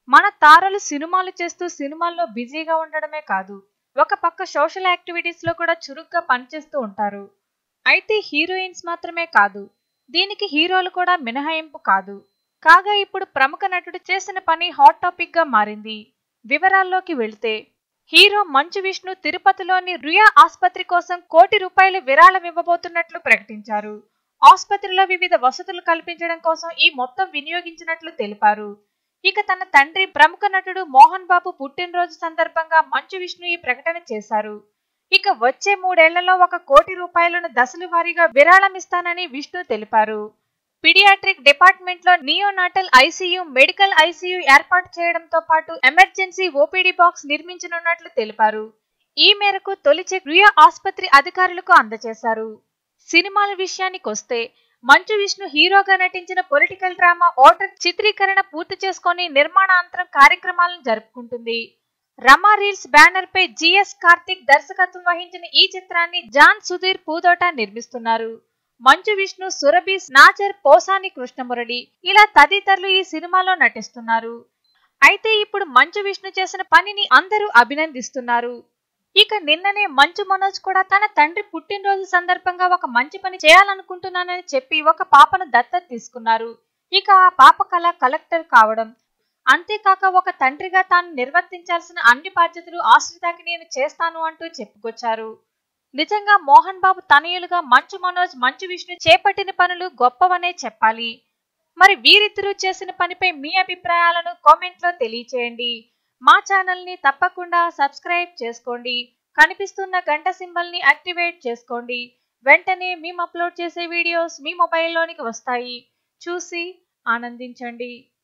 మన తారలు సినిమాలు చేస్తూ సినిమాల్లో బిజీగా ఉండడమే కాదు ఒక పక్క సోషల్ యాక్టివిటీస్ లో కూడా చురుగ్గా పనిచేస్తూ ఉంటారు అయితే హీరోయిన్స్ మాత్రమే కాదు దీనికి హీరోలు కూడా మినహాయింపు కాదు కాగా ఇప్పుడు ప్రముఖ నటుడు చేసిన పని హాట్ టాపిక్ గా మారింది వివరాల్లోకి వెళితే హీరో మంచు విష్ణు తిరుపతిలోని రుయా ఆసుపత్రి కోసం కోటి రూపాయలు విరాళం ఇవ్వబోతున్నట్లు ప్రకటించారు ఆసుపత్రిలో వివిధ వసతులు కల్పించడం కోసం ఈ మొత్తం వినియోగించినట్లు తెలిపారు ఇక తన తండ్రి ప్రముఖ నటుడు మోహన్ బాబు పుట్టినరోజు సందర్భంగా మంచు విష్ణు ఈ ప్రకటన చేశారు ఇక వచ్చే మూడేళ్లలో ఒక కోటి రూపాయలను దశల వారీగా విరాళం ఇస్తానని విష్ణు తెలిపారు పిడియాట్రిక్ డిపార్ట్మెంట్ లో నియోనాటల్ ఐసీయూ మెడికల్ ఐసీయూ ఏర్పాటు చేయడంతో పాటు ఎమర్జెన్సీ ఓపీడీ బాక్స్ నిర్మించనున్నట్లు తెలిపారు ఈ మేరకు తొలి చెక్ రుయా ఆసుపత్రి అధికారులకు అందజేశారు సినిమాల విషయానికొస్తే మంచు విష్ణు హీరోగా నటించిన పొలిటికల్ డ్రామా ఓటర్ చిత్రీకరణ పూర్తి చేసుకొని నిర్మాణాంతరం కార్యక్రమాలను జరుపుకుంటుంది రమా రీల్స్ బ్యానర్ పై జిఎస్ కార్తిక్ దర్శకత్వం వహించిన ఈ చిత్రాన్ని జాన్ సుధీర్ పూదోట నిర్మిస్తున్నారు మంచు విష్ణు సురభి నాచర్ పోసాని కృష్ణమురళి ఇలా తదితరులు ఈ సినిమాలో నటిస్తున్నారు అయితే ఇప్పుడు మంచు విష్ణు చేసిన పనిని అందరూ అభినందిస్తున్నారు ఇక నిన్ననే మంచు మనోజ్ కూడా తన తండ్రి పుట్టినరోజు సందర్భంగా ఒక మంచి పని చేయాలనుకుంటున్నానని చెప్పి ఒక పాపను దత్తత తీసుకున్నారు ఇక ఆ పాప కళ కలెక్టర్ కావడం అంతేకాక ఒక తండ్రిగా తాను నిర్వర్తించాల్సిన అన్ని బాధ్యతలు ఆశ్రితాకి నేను చేస్తాను అంటూ చెప్పుకొచ్చారు నిజంగా మోహన్ బాబు తనయులుగా మంచు మనోజ్ మంచు విష్ణు చేపట్టిన పనులు గొప్పవనే చెప్పాలి మరి వీరిద్దరూ చేసిన పనిపై మీ అభిప్రాయాలను కామెంట్లో తెలియచేయండి మా ఛానల్ ని తప్పకుండా సబ్స్క్రైబ్ చేసుకోండి కనిపిస్తున్న గంట సింబల్ ని యాక్టివేట్ చేసుకోండి వెంటనే మేము అప్లోడ్ చేసే వీడియోస్ మీ మొబైల్లోనికి వస్తాయి చూసి ఆనందించండి